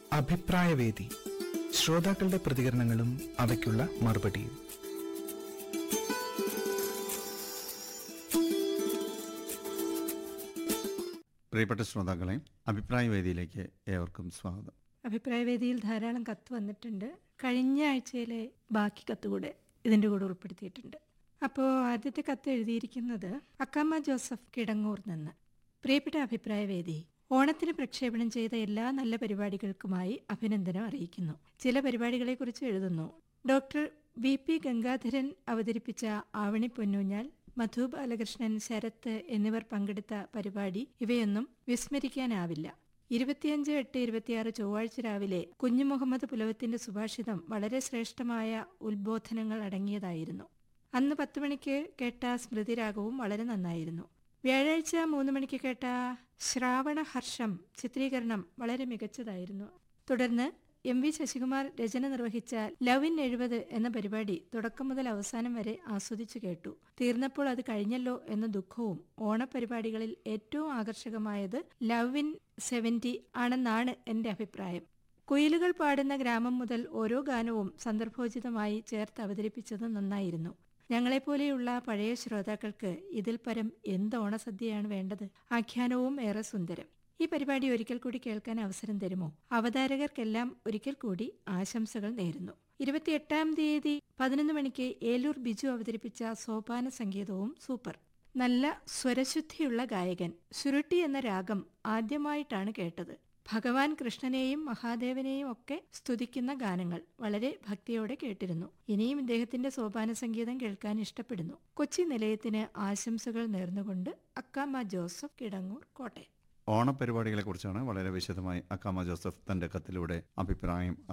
അഭിപ്രായവേദി ശ്രോതാക്കളുടെ പ്രതികരണങ്ങളും അവയ്ക്കുള്ള മറുപടിയും പ്രിയപ്പെട്ട ശ്രോതാക്കളെ അഭിപ്രായ വേദിയിലേക്ക് ഏവർക്കും സ്വാഗതം അഭിപ്രായവേദിയിൽ ധാരാളം കത്ത് വന്നിട്ടുണ്ട് കഴിഞ്ഞ ആഴ്ചയിലെ ബാക്കി കത്ത് കൂടെ ഇതിൻ്റെ കൂടെ ഉൾപ്പെടുത്തിയിട്ടുണ്ട് അപ്പോൾ ആദ്യത്തെ കത്ത് എഴുതിയിരിക്കുന്നത് അക്കാമ്മ ജോസഫ് കിടങ്ങൂർ നിന്ന് പ്രിയപ്പെട്ട അഭിപ്രായവേദി ഓണത്തിന് പ്രക്ഷേപണം ചെയ്ത എല്ലാ നല്ല പരിപാടികൾക്കുമായി അഭിനന്ദനം അറിയിക്കുന്നു ചില പരിപാടികളെക്കുറിച്ച് എഴുതുന്നു ഡോക്ടർ വി പി ഗംഗാധരൻ അവതരിപ്പിച്ച ആവണി പൊന്നൂഞ്ഞാൽ മധു ബാലകൃഷ്ണൻ ശരത്ത് എന്നിവർ പങ്കെടുത്ത പരിപാടി ഇവയൊന്നും വിസ്മരിക്കാനാവില്ല ഇരുപത്തിയഞ്ച് എട്ട് ഇരുപത്തിയാറ് ചൊവ്വാഴ്ച രാവിലെ കുഞ്ഞു മുഹമ്മദ് പുലവത്തിന്റെ സുഭാഷിതം വളരെ ശ്രേഷ്ഠമായ ഉത്ബോധനങ്ങൾ അടങ്ങിയതായിരുന്നു അന്ന് പത്ത് മണിക്ക് കേട്ട സ്മൃതിരാഗവും വളരെ നന്നായിരുന്നു വ്യാഴാഴ്ച മൂന്ന് മണിക്ക് കേട്ട ശ്രാവണ ഹർഷം ചിത്രീകരണം വളരെ മികച്ചതായിരുന്നു തുടർന്ന് എം വി ശശികുമാർ രചന നിർവഹിച്ച ലവ് ഇൻ എഴുപത് എന്ന പരിപാടി തുടക്കം മുതൽ അവസാനം വരെ ആസ്വദിച്ചു കേട്ടു തീർന്നപ്പോൾ അത് കഴിഞ്ഞല്ലോ എന്ന ദുഃഖവും ഓണപരിപാടികളിൽ ഏറ്റവും ആകർഷകമായത് ലവ് ഇൻ സെവന്റി ആണെന്നാണ് എന്റെ അഭിപ്രായം കുയിലുകൾ പാടുന്ന ഗ്രാമം മുതൽ ഓരോ ഗാനവും സന്ദർഭോചിതമായി ചേർത്ത് അവതരിപ്പിച്ചത് നന്നായിരുന്നു ഞങ്ങളെപ്പോലെയുള്ള പഴയ ശ്രോതാക്കൾക്ക് ഇതിൽ പരം എന്ത് ഓണസദ്യയാണ് വേണ്ടത് ആഖ്യാനവും ഏറെ സുന്ദരം ഈ പരിപാടി ഒരിക്കൽ കൂടി കേൾക്കാൻ അവസരം തരുമോ അവതാരകർക്കെല്ലാം ഒരിക്കൽ കൂടി ആശംസകൾ നേരുന്നു ഇരുപത്തിയെട്ടാം തീയതി പതിനൊന്ന് മണിക്ക് ഏലൂർ ബിജു അവതരിപ്പിച്ച സോപാന സംഗീതവും സൂപ്പർ നല്ല സ്വരശുദ്ധിയുള്ള ഗായകൻ സുരുട്ടി എന്ന രാഗം ആദ്യമായിട്ടാണ് കേട്ടത് ഭഗവാൻ കൃഷ്ണനെയും മഹാദേവനെയും ഒക്കെ സ്തുതിക്കുന്ന ഗാനങ്ങൾ വളരെ ഭക്തിയോടെ കേട്ടിരുന്നു ഇനിയും ഇദ്ദേഹത്തിന്റെ സോപാന സംഗീതം കേൾക്കാൻ ഇഷ്ടപ്പെടുന്നു കൊച്ചി നിലയത്തിന് ആശംസകൾ നേർന്നുകൊണ്ട് അക്കാമ്മ ജോസഫ് കിടങ്ങൂർ കോട്ടയം ഓണപരിപാടികളെക്കുറിച്ചാണ് വളരെ വിശദമായി അക്കാമ ജോസഫ് തന്റെ കത്തിലൂടെ അഭിപ്രായം